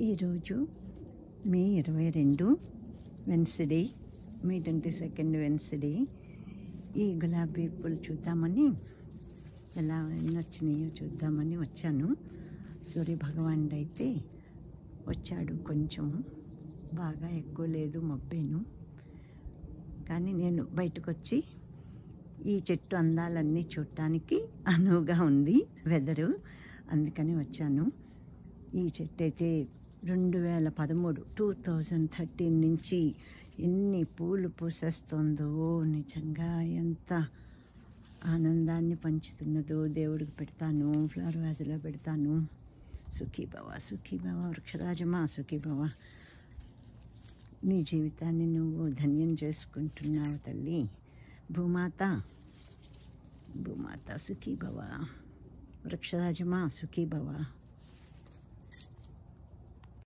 ఈరోజు మే ఇరవై రెండు Wednesday May twenty second Wednesday ఈ గులాబీ పూలు చూద్దామని ఎలా ఎన్ని వచ్చినాయో చూద్దామని వచ్చాను సూర్య భగవానుడు అయితే వచ్చాడు కొంచెం బాగా ఎక్కువ లేదు మబ్బేను కానీ నేను బయటకు వచ్చి ఈ చెట్టు అందాలన్నీ చూడటానికి అనువుగా ఉంది వెదరు అందుకని వచ్చాను ఈ చెట్టు అయితే రెండు వేల పదమూడు టూ థౌజండ్ థర్టీన్ నుంచి ఎన్ని పూలు పూసేస్తుందో నిజంగా ఎంత ఆనందాన్ని పంచుతున్నదో దేవుడికి పెడతాను ఫ్లవర్ వాజ్లో పెడతాను సుఖీభవ సుఖీభవ వృక్షరాజమా సుఖీభవ నీ జీవితాన్ని నువ్వు ధన్యం చేసుకుంటున్నావు తల్లి భూమాత భూమాత సుఖీభవ వృక్షరాజమా సుఖీభవ